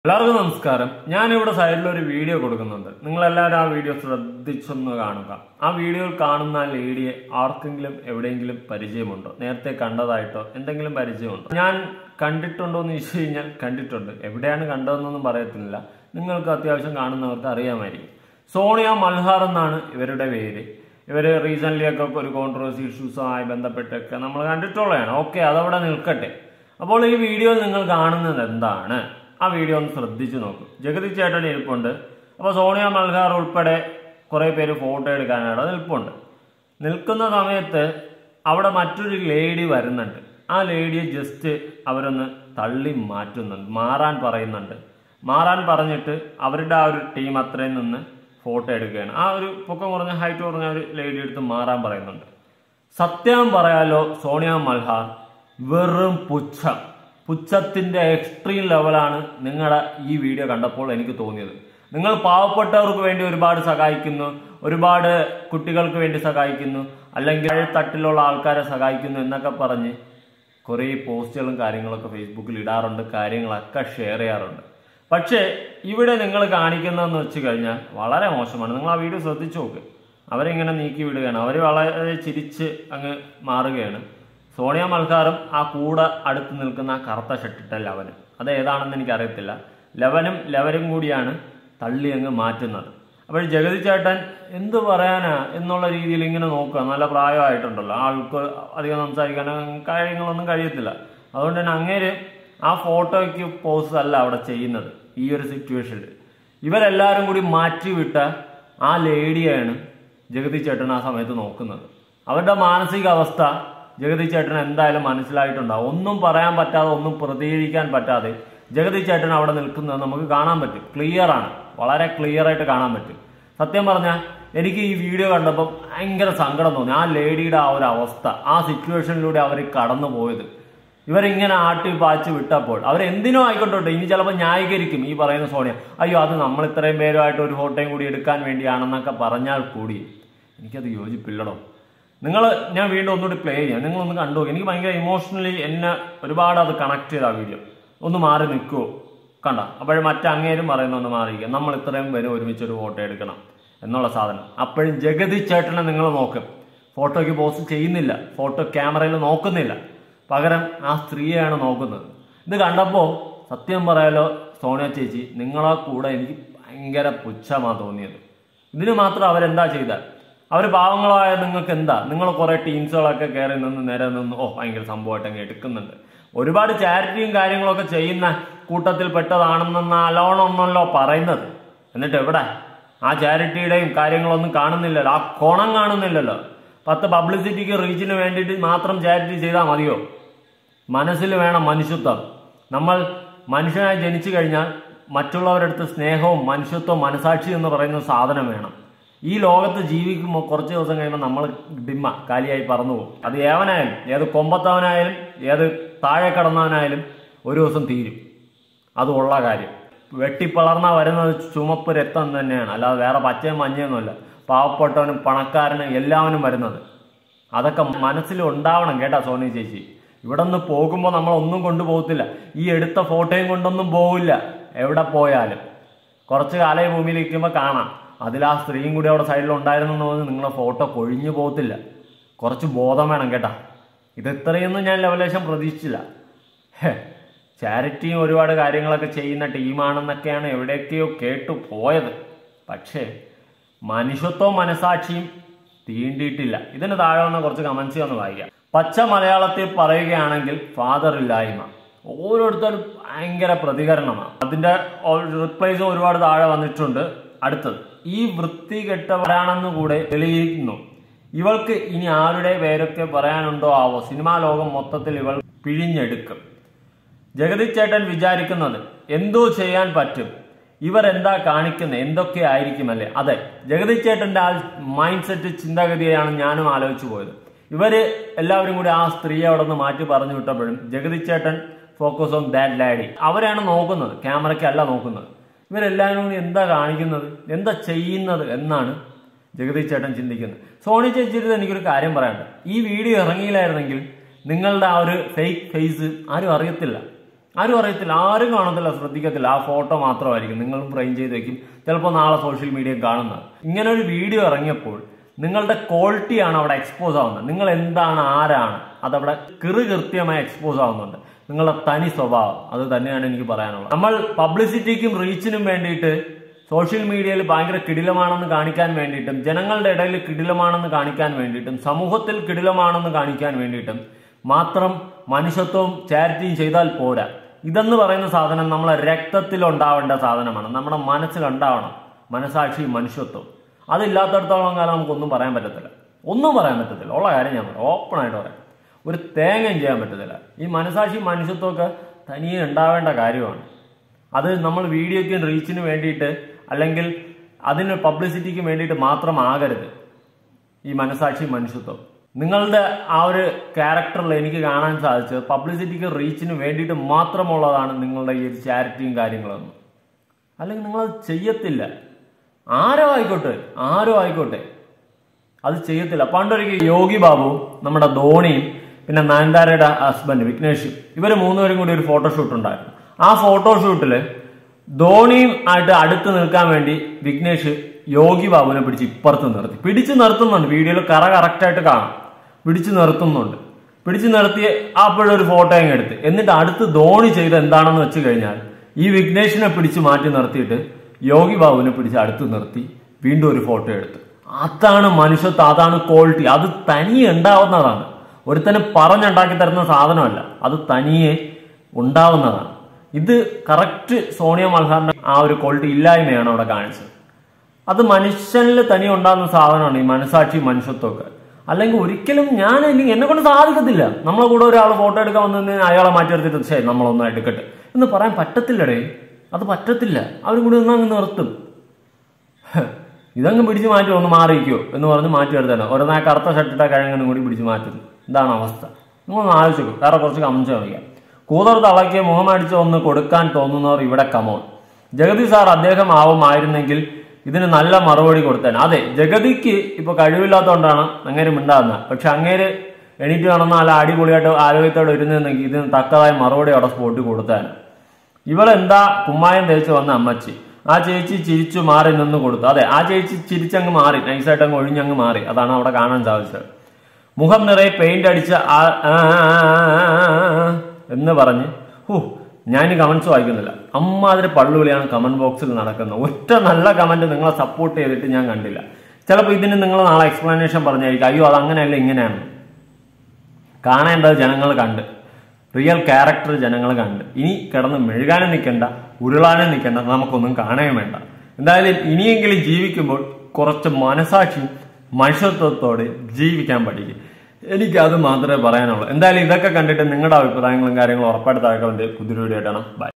എല്ലാവർക്കും നമസ്കാരം ഞാനിവിടെ സൈഡിൽ ഒരു വീഡിയോ കൊടുക്കുന്നുണ്ട് നിങ്ങൾ എല്ലാവരും ആ വീഡിയോ ശ്രദ്ധിച്ചൊന്ന് കാണുക ആ വീഡിയോയിൽ കാണുന്ന ആ ലേഡിയെ ആർക്കെങ്കിലും എവിടെയെങ്കിലും പരിചയമുണ്ടോ നേരത്തെ കണ്ടതായിട്ടോ എന്തെങ്കിലും പരിചയമുണ്ടോ ഞാൻ കണ്ടിട്ടുണ്ടോ എന്ന് ചോദിച്ചു കഴിഞ്ഞാൽ കണ്ടിട്ടുണ്ട് എവിടെയാണ് കണ്ടതെന്നൊന്നും പറയത്തില്ല നിങ്ങൾക്ക് അത്യാവശ്യം കാണുന്നവർക്ക് അറിയാമായിരിക്കും സോണിയ മൽഹാർ എന്നാണ് ഇവരുടെ പേര് ഇവര് റീസെന്റ് ഒക്കെ ഒരു കോൺട്രവേഴ്സി ഇഷ്യൂസുമായി ബന്ധപ്പെട്ടൊക്കെ നമ്മൾ കണ്ടിട്ടുള്ളതാണ് ഓക്കെ അതവിടെ നിൽക്കട്ടെ അപ്പോൾ ഈ വീഡിയോയിൽ നിങ്ങൾ കാണുന്നത് എന്താണ് ആ വീഡിയോ ഒന്ന് ശ്രദ്ധിച്ചു നോക്കും ജഗതി ചേട്ടൻ ഇരിപ്പുണ്ട് അപ്പോൾ സോണിയ മൽഹാർ ഉൾപ്പെടെ കുറേ പേര് ഫോട്ടോ എടുക്കാനായിട്ട് നിൽപ്പുണ്ട് നിൽക്കുന്ന സമയത്ത് അവിടെ മറ്റൊരു ലേഡി വരുന്നുണ്ട് ആ ലേഡിയെ ജസ്റ്റ് അവരൊന്ന് തള്ളി മാറ്റുന്നുണ്ട് മാറാൻ പറയുന്നുണ്ട് മാറാൻ പറഞ്ഞിട്ട് അവരുടെ ആ ഒരു ടീം അത്രയും നിന്ന് ഫോട്ടോ എടുക്കുകയാണ് ആ ഒരു പൊക്കം കുറഞ്ഞ ഹൈറ്റ് കുറഞ്ഞ ഒരു ലേഡി എടുത്ത് മാറാൻ പറയുന്നുണ്ട് സത്യം പറയാലോ സോണിയ മൽഹാർ വെറും പുച്ഛം പുച്ഛത്തിന്റെ എക്സ്ട്രീം ലെവലാണ് നിങ്ങളുടെ ഈ വീഡിയോ കണ്ടപ്പോൾ എനിക്ക് തോന്നിയത് നിങ്ങൾ പാവപ്പെട്ടവർക്ക് വേണ്ടി ഒരുപാട് സഹായിക്കുന്നു ഒരുപാട് കുട്ടികൾക്ക് വേണ്ടി സഹായിക്കുന്നു അല്ലെങ്കിൽ തട്ടിലുള്ള ആൾക്കാരെ സഹായിക്കുന്നു എന്നൊക്കെ പറഞ്ഞ് കുറേ പോസ്റ്റുകളും കാര്യങ്ങളൊക്കെ ഫേസ്ബുക്കിൽ ഇടാറുണ്ട് കാര്യങ്ങളൊക്കെ ഷെയർ ചെയ്യാറുണ്ട് പക്ഷേ ഇവിടെ നിങ്ങൾ കാണിക്കുന്നതെന്ന് വെച്ച് കഴിഞ്ഞാൽ വളരെ മോശമാണ് നിങ്ങൾ ആ വീഡിയോ ശ്രദ്ധിച്ചു നോക്ക് അവരിങ്ങനെ നീക്കി വിടുകയാണ് അവർ വളരെ ചിരിച്ച് അങ്ങ് മാറുകയാണ് സോണിയ മൽക്കാറും ആ കൂടെ അടുത്ത് നിൽക്കുന്ന ആ കറുത്ത ഷട്ടിട്ട ലവനും അത് ഏതാണെന്ന് എനിക്കറിയത്തില്ല ലവനും ലവരും കൂടിയാണ് തള്ളി അങ്ങ് മാറ്റുന്നത് അപ്പോൾ ജഗതി ചേട്ടൻ എന്ത് പറയാനാ എന്നുള്ള രീതിയിൽ ഇങ്ങനെ നോക്കുക നല്ല പ്രായമായിട്ടുണ്ടല്ലോ ആൾക്ക് അധികം സംസാരിക്കാനും കാര്യങ്ങളൊന്നും കഴിയത്തില്ല അതുകൊണ്ട് തന്നെ അങ്ങേര് ആ ഫോട്ടോയ്ക്ക് പോസ് അല്ല അവിടെ ചെയ്യുന്നത് ഈ ഒരു സിറ്റുവേഷനിൽ ഇവരെല്ലാവരും കൂടി മാറ്റിവിട്ട ആ ലേഡിയാണ് ജഗതി ചേട്ടൻ ആ സമയത്ത് നോക്കുന്നത് അവരുടെ മാനസികാവസ്ഥ ജഗതി ചേട്ടൻ എന്തായാലും മനസ്സിലായിട്ടുണ്ടാവും ഒന്നും പറയാൻ പറ്റാതെ ഒന്നും പ്രതികരിക്കാൻ പറ്റാതെ ജഗതി ചേട്ടൻ അവിടെ നിൽക്കുന്നത് നമുക്ക് കാണാൻ പറ്റും ക്ലിയർ ആണ് വളരെ ക്ലിയർ ആയിട്ട് കാണാൻ പറ്റും സത്യം പറഞ്ഞാൽ എനിക്ക് ഈ വീഡിയോ കണ്ടപ്പോൾ ഭയങ്കര സങ്കടം തോന്നി ആ ലേഡിയുടെ ആ ഒരു അവസ്ഥ ആ സിറ്റുവേഷനിലൂടെ അവർ കടന്നു പോയത് ഇവരിങ്ങനെ ആട്ടി പാച്ച് വിട്ടപ്പോൾ അവരെന്തിനോ ആയിക്കൊണ്ടോട്ടെ ഇനി ചിലപ്പോൾ ന്യായീകരിക്കും ഈ പറയുന്ന സോണിയ അയ്യോ അത് നമ്മൾ ഇത്രയും പേരുമായിട്ട് ഒരു ഫോട്ടോയും കൂടി എടുക്കാൻ വേണ്ടിയാണെന്നൊക്കെ പറഞ്ഞാൽ കൂടി എനിക്കത് യോജിപ്പില്ലടോ നിങ്ങൾ ഞാൻ വീണ്ടും ഒന്നുകൂടി പ്ലേ ചെയ്യാം നിങ്ങളൊന്ന് കണ്ടു നോക്ക്. എനിക്ക് ഭയങ്കര ഇമോഷണലി എന്നെ ഒരുപാട് അത് കണക്ട് ചെയ്ത ആ വീഡിയോ ഒന്ന് മാറി നിൽക്കുമോ കണ്ട അപ്പോഴും മറ്റങ്ങേരും പറയുന്ന ഒന്ന് മാറിയിരിക്കുക നമ്മൾ ഇത്രയും പേര് ഒരുമിച്ച് ഒരു ഫോട്ടോ എടുക്കണം എന്നുള്ള സാധനം അപ്പോഴും ജഗതി ചേട്ടനെ നിങ്ങൾ നോക്കും ഫോട്ടോയ്ക്ക് പോസ്റ്റ് ചെയ്യുന്നില്ല ഫോട്ടോ ക്യാമറയിൽ നോക്കുന്നില്ല പകരം ആ സ്ത്രീയെയാണ് നോക്കുന്നത് ഇത് കണ്ടപ്പോൾ സത്യം പറയാലോ സോണിയ ചേച്ചി നിങ്ങളെ കൂടെ എനിക്ക് ഭയങ്കര പുച്ഛമാണ് തോന്നിയത് ഇതിന് മാത്രം അവരെന്താ ചെയ്താൽ അവർ പാവങ്ങളായ നിങ്ങൾക്ക് എന്താ നിങ്ങൾ കുറെ ടീംസുകളൊക്കെ കയറി നിന്ന് നേരെ നിന്ന് ഓ ഭയങ്കര സംഭവമായിട്ട് അങ്ങ് എടുക്കുന്നുണ്ട് ഒരുപാട് ചാരിറ്റിയും കാര്യങ്ങളൊക്കെ ചെയ്യുന്ന കൂട്ടത്തിൽ പെട്ടതാണെന്ന അലോണൊന്നല്ലോ പറയുന്നത് എന്നിട്ട് എവിടെ ആ ചാരിറ്റിയുടെയും കാര്യങ്ങളൊന്നും കാണുന്നില്ലല്ലോ ആ കോണം കാണുന്നില്ലല്ലോ പത്ത് പബ്ലിസിറ്റിക്ക് റീച്ചിന് വേണ്ടിയിട്ട് മാത്രം ചാരിറ്റി ചെയ്താൽ മതിയോ മനസ്സിൽ വേണം മനുഷ്യത്വം നമ്മൾ മനുഷ്യനായി ജനിച്ചു കഴിഞ്ഞാൽ മറ്റുള്ളവരടുത്ത് സ്നേഹവും മനുഷ്യത്വവും മനസാക്ഷി എന്ന് പറയുന്ന സാധനം വേണം ഈ ലോകത്ത് ജീവിക്കുമ്പോൾ കുറച്ച് ദിവസം കഴിയുമ്പോൾ നമ്മൾ ഡിമ്മ കാലിയായി പറന്നു പോകും അത് ഏവനായാലും ഏത് കൊമ്പത്തവനായാലും ഏത് താഴെ കടന്നവനായാലും ഒരു ദിവസം തീരും അത് ഉള്ള കാര്യം വെട്ടിപ്പളർന്ന വരുന്നത് ചുമപ്പ് രക്തം തന്നെയാണ് അല്ലാതെ വേറെ പച്ചയും മഞ്ഞയൊന്നുമല്ല പാവപ്പെട്ടവനും പണക്കാരനും എല്ലാവനും വരുന്നത് അതൊക്കെ മനസ്സിൽ ഉണ്ടാവണം കേട്ടാ സോനി ചേച്ചി ഇവിടെ നിന്ന് പോകുമ്പോൾ നമ്മൾ ഒന്നും കൊണ്ടുപോകത്തില്ല ഈ എടുത്ത ഫോട്ടോയും കൊണ്ടൊന്നും പോവില്ല എവിടെ പോയാലും കുറച്ച് കാലം ഈ ഭൂമിയിൽ ഇരിക്കുമ്പോൾ കാണാം അതിൽ ആ സ്ത്രീയും കൂടി അവിടെ സൈഡിൽ ഉണ്ടായിരുന്നു എന്ന് പറഞ്ഞ് നിങ്ങളെ ഫോട്ടോ കൊഴിഞ്ഞു പോകത്തില്ല കുറച്ച് ബോധം വേണം കേട്ടാ ഇത് ഇത്രയൊന്നും ഞാൻ ലെവലേശം പ്രതീക്ഷിച്ചില്ല ഹേ, ചാരിറ്റിയും ഒരുപാട് കാര്യങ്ങളൊക്കെ ചെയ്യുന്ന ടീമാണെന്നൊക്കെയാണ് എവിടെയൊക്കെയോ കേട്ടു പോയത് പക്ഷേ മനുഷ്യത്വവും മനസാക്ഷിയും തീണ്ടിയിട്ടില്ല ഇതിന് താഴെ വന്ന കുറച്ച് കമന്റ്സ് ഒന്ന് വായിക്കാം പച്ച മലയാളത്തിൽ പറയുകയാണെങ്കിൽ ഫാദർ ഇല്ലായ്മ ഓരോരുത്തരും ഭയങ്കര പ്രതികരണമാണ് അതിന്റെ റിപ്ലൈസും ഒരുപാട് താഴെ വന്നിട്ടുണ്ട് അടുത്തത് ഈ വൃത്തികെട്ടവരാണെന്ന് കൂടെ തെളിയിക്കുന്നു ഇവൾക്ക് ഇനി ആരുടെ പേരൊക്കെ പറയാനുണ്ടോ ആവോ സിനിമാ ലോകം മൊത്തത്തിൽ ഇവൾ പിഴിഞ്ഞെടുക്കും ജഗതി ചേട്ടൻ വിചാരിക്കുന്നത് എന്തോ ചെയ്യാൻ പറ്റും ഇവർ എന്താ കാണിക്കുന്നത് എന്തൊക്കെ ആയിരിക്കുമല്ലേ അതെ ജഗതി ചേട്ടന്റെ ആ മൈൻഡ് സെറ്റ് ചിന്താഗതിയാണ് ഞാനും ആലോചിച്ചു പോയത് ഇവര് എല്ലാവരും കൂടി ആ സ്ത്രീയെ അവിടെ നിന്ന് മാറ്റി പറഞ്ഞു വിട്ടപ്പോഴും ജഗതി ചേട്ടൻ ഫോക്കസ് ഓൺ ദാറ്റ് ലാഡി അവരാണ് നോക്കുന്നത് ക്യാമറയ്ക്ക് അല്ല നോക്കുന്നത് ഇവരെല്ലാവരും കൂടി എന്താ കാണിക്കുന്നത് എന്താ ചെയ്യുന്നത് എന്നാണ് ജഗതി ചേട്ടൻ ചിന്തിക്കുന്നത് സോണി ചേച്ചിയുടെ എനിക്കൊരു കാര്യം പറയാനുണ്ട് ഈ വീഡിയോ ഇറങ്ങിയില്ലായിരുന്നെങ്കിൽ നിങ്ങളുടെ ആ ഒരു ഫേക്ക് ഫേസ് ആരും അറിയത്തില്ല ആരും അറിയത്തില്ല ആരും കാണത്തില്ല ശ്രദ്ധിക്കത്തില്ല ആ ഫോട്ടോ മാത്രമായിരിക്കും നിങ്ങളും ഫ്രെയിം ചെയ്ത് വെക്കും ചിലപ്പോൾ നാളെ സോഷ്യൽ മീഡിയ കാണുന്നത് ഇങ്ങനെ ഒരു വീഡിയോ ഇറങ്ങിയപ്പോൾ നിങ്ങളുടെ ക്വാളിറ്റിയാണ് അവിടെ എക്സ്പോസ് ആവുന്നത് നിങ്ങൾ എന്താണ് ആരാണ് അതവിടെ കിറു കൃത്യമായി എക്സ്പോസ് ആവുന്നുണ്ട് നിങ്ങളുടെ തനി സ്വഭാവം അത് തന്നെയാണ് എനിക്ക് പറയാനുള്ളത് നമ്മൾ പബ്ലിസിറ്റിക്കും റീച്ചിനും വേണ്ടിയിട്ട് സോഷ്യൽ മീഡിയയിൽ ഭയങ്കര കിടിലമാണെന്ന് കാണിക്കാൻ വേണ്ടിയിട്ടും ജനങ്ങളുടെ ഇടയിൽ കിടിലമാണെന്ന് കാണിക്കാൻ വേണ്ടിയിട്ടും സമൂഹത്തിൽ കിടിലമാണെന്ന് കാണിക്കാൻ വേണ്ടിയിട്ടും മാത്രം മനുഷ്യത്വവും ചാരിറ്റിയും ചെയ്താൽ പോരാ ഇതെന്ന് പറയുന്ന സാധനം നമ്മളെ രക്തത്തിൽ ഉണ്ടാവേണ്ട സാധനമാണ് നമ്മുടെ മനസ്സിലുണ്ടാവണം മനസാക്ഷിയും മനുഷ്യത്വവും അതില്ലാത്തടത്തോളം കാലം നമുക്കൊന്നും പറയാൻ പറ്റത്തില്ല ഒന്നും പറയാൻ പറ്റത്തില്ല ഉള്ള കാര്യം ഞാൻ പറയാം ഓപ്പണായിട്ട് പറയാം ഒരു തേങ്ങയും ചെയ്യാൻ പറ്റത്തില്ല ഈ മനസാക്ഷി മനുഷ്യത്വമൊക്കെ തനിയെ ഉണ്ടാവേണ്ട കാര്യമാണ് അത് നമ്മൾ വീഡിയോയ്ക്കും റീച്ചിന് വേണ്ടിയിട്ട് അല്ലെങ്കിൽ അതിന് പബ്ലിസിറ്റിക്ക് വേണ്ടിയിട്ട് മാത്രം ആകരുത് ഈ മനസാക്ഷി മനുഷ്യത്വം നിങ്ങളുടെ ആ ഒരു ക്യാരക്ടറിൽ എനിക്ക് കാണാൻ സാധിച്ചത് പബ്ലിസിറ്റിക്ക് റീച്ചിന് വേണ്ടിയിട്ട് മാത്രമുള്ളതാണ് നിങ്ങളുടെ ഈ ഒരു ചാരിറ്റിയും കാര്യങ്ങളൊന്നും അല്ലെങ്കിൽ നിങ്ങളത് ചെയ്യത്തില്ല ആരോ ആയിക്കോട്ടെ ആരോ ആയിക്കോട്ടെ അത് ചെയ്യത്തില്ല പണ്ടൊരിക്കൽ യോഗി ബാബു നമ്മുടെ ധോണിയും പിന്നെ നയൻതാരയുടെ ഹസ്ബൻഡ് വിഘ്നേഷും ഇവർ മൂന്നുപേരും കൂടി ഒരു ഫോട്ടോഷൂട്ട് ഉണ്ടായിരുന്നു ആ ഫോട്ടോഷൂട്ടില് ധോണിയും ആയിട്ട് അടുത്ത് നിൽക്കാൻ വേണ്ടി വിഘ്നേഷ് യോഗി ബാബുവിനെ പിടിച്ച് ഇപ്പുറത്ത് നിർത്തി പിടിച്ചു നിർത്തുന്നുണ്ട് വീഡിയോയിൽ കറ കറക്റ്റായിട്ട് കാണാം പിടിച്ചു നിർത്തുന്നുണ്ട് പിടിച്ചു നിർത്തി അപ്പോഴൊരു ഫോട്ടോ അങ്ങ് എടുത്ത് എന്നിട്ട് അടുത്ത് ധോണി ചെയ്ത് എന്താണെന്ന് വെച്ച് കഴിഞ്ഞാൽ ഈ വിഘ്നേഷിനെ പിടിച്ച് മാറ്റി നിർത്തിയിട്ട് യോഗി ബാബുവിനെ പിടിച്ച് അടുത്ത് നിർത്തി വീണ്ടും ഒരു ഫോട്ടോ എടുത്തു അതാണ് മനുഷ്യത്വം അതാണ് ക്വാളിറ്റി അത് തനിയെ ഉണ്ടാവുന്നതാണ് ഒരുത്തന് പറഞ്ഞുണ്ടാക്കി തരുന്ന സാധനമല്ല അത് തനിയെ ഉണ്ടാവുന്നതാണ് ഇത് കറക്റ്റ് സോണിയ മൽഹാറിന്റെ ആ ഒരു ക്വാളിറ്റി ഇല്ലായ്മയാണ് അവിടെ കാണിച്ചത് അത് മനുഷ്യനിൽ തനി ഉണ്ടാകുന്ന സാധനമാണ് ഈ മനസാക്ഷി മനുഷ്യത്വമൊക്കെ അല്ലെങ്കിൽ ഒരിക്കലും ഞാൻ അല്ലെങ്കിൽ എന്നെ കൊണ്ട് സാധിക്കത്തില്ല നമ്മളെ കൂടെ ഒരാൾ ഫോട്ടോ എടുക്കാൻ വന്നു അയാളെ മാറ്റി എടുത്തിട്ട് ശരി നമ്മളൊന്നും എടുക്കട്ടെ എന്ന് പറയാൻ പറ്റത്തില്ലടേ അത് പറ്റത്തില്ല അവരും കൂടി ഒന്നങ്ങ് നിർത്തും ഹ്, ഇതങ്ങ് പിടിച്ച് മാറ്റി ഒന്ന് മാറിയിരിക്കോ എന്ന് പറഞ്ഞ് മാറ്റി എടുത്തല്ലോ ഒരെന്നാ കറുത്ത ഷർട്ടിട്ട കിഴങ്ങനും കൂടി പിടിച്ച് മാറ്റുന്നു ഇതാണ് അവസ്ഥ നിങ്ങളൊന്ന് ആലോചിച്ചു വേറെ കുറച്ച് കമൻസ് കാണിക്കാം കൂതർ തളയ്ക്ക് മുഖമടിച്ച് ഒന്ന് കൊടുക്കാൻ തോന്നുന്നവർ ഇവിടെ കമോൺ ജഗതി സാർ അദ്ദേഹം ആവുമായിരുന്നെങ്കിൽ ഇതിന് നല്ല മറുപടി കൊടുത്തേനെ അതെ ജഗതിക്ക് ഇപ്പൊ കഴിവില്ലാത്തതുകൊണ്ടാണ് അങ്ങേര് മിണ്ടാകുന്നത് പക്ഷെ അങ്ങേര് എണീറ്റ് നടന്ന നല്ല അടിപൊളിയായിട്ട് ആരോഗ്യത്തോടെ ഇരുന്നെങ്കിൽ ഇതിന് തക്കതായ മറുപടി അവിടെ സ്പോട്ടിൽ കൊടുത്തേനെ ഇവളെന്താ കുമ്മായം തേച്ച് വന്ന അമ്മച്ചി ആ ചേച്ചി ചിരിച്ചു മാറി നിന്ന് കൊടുത്തു അതെ ആ ചേച്ചി ചിരിച്ചങ്ങ് മാറി നൈസായിട്ട് അങ്ങ് ഒഴിഞ്ഞങ്ങ് മാറി അതാണ് അവിടെ കാണാൻ സാധിച്ചത് മുഖം നിറയെ പെയിന്റ് അടിച്ച ആ ആ, ആ, ആ, എന്ന് പറഞ്ഞ് ഹൂ ഞാൻ ഈ കമന്റ്സ് വായിക്കുന്നില്ല അമ്മാതിരി പള്ളുവിളിയാണ് കമന്റ് ബോക്സിൽ നടക്കുന്നത് ഒറ്റ നല്ല കമന്റ് നിങ്ങളെ സപ്പോർട്ട് ചെയ്തിട്ട് ഞാൻ കണ്ടില്ല ചിലപ്പോൾ ഇതിന് നിങ്ങൾ നാളെ എക്സ്പ്ലനേഷൻ പറഞ്ഞായിരിക്കും അയ്യോ അത് അങ്ങനെയല്ല ഇങ്ങനെയാണ് കാണേണ്ടത് ജനങ്ങൾ കണ്ട് റിയൽ ക്യാരക്ടർ ജനങ്ങൾ കണ്ട് ഇനി കിടന്ന് മെഴുകാനും നിൽക്കണ്ട ഉരുളാനും നിൽക്കണ്ട നമുക്കൊന്നും കാണുകയും വേണ്ട എന്തായാലും ഇനിയെങ്കിലും ജീവിക്കുമ്പോൾ കുറച്ച് മനസാക്ഷി മനുഷ്യത്വത്തോടെ ജീവിക്കാൻ പഠിക്കും എനിക്ക് അത് മാത്രമേ പറയാനുള്ളൂ എന്തായാലും ഇതൊക്കെ കണ്ടിട്ട് നിങ്ങളുടെ അഭിപ്രായങ്ങളും കാര്യങ്ങളും ഉറപ്പായിട്ട് താഴെ പുതിയൊരു വീഡിയോ ആയിട്ടാണ് ബൈ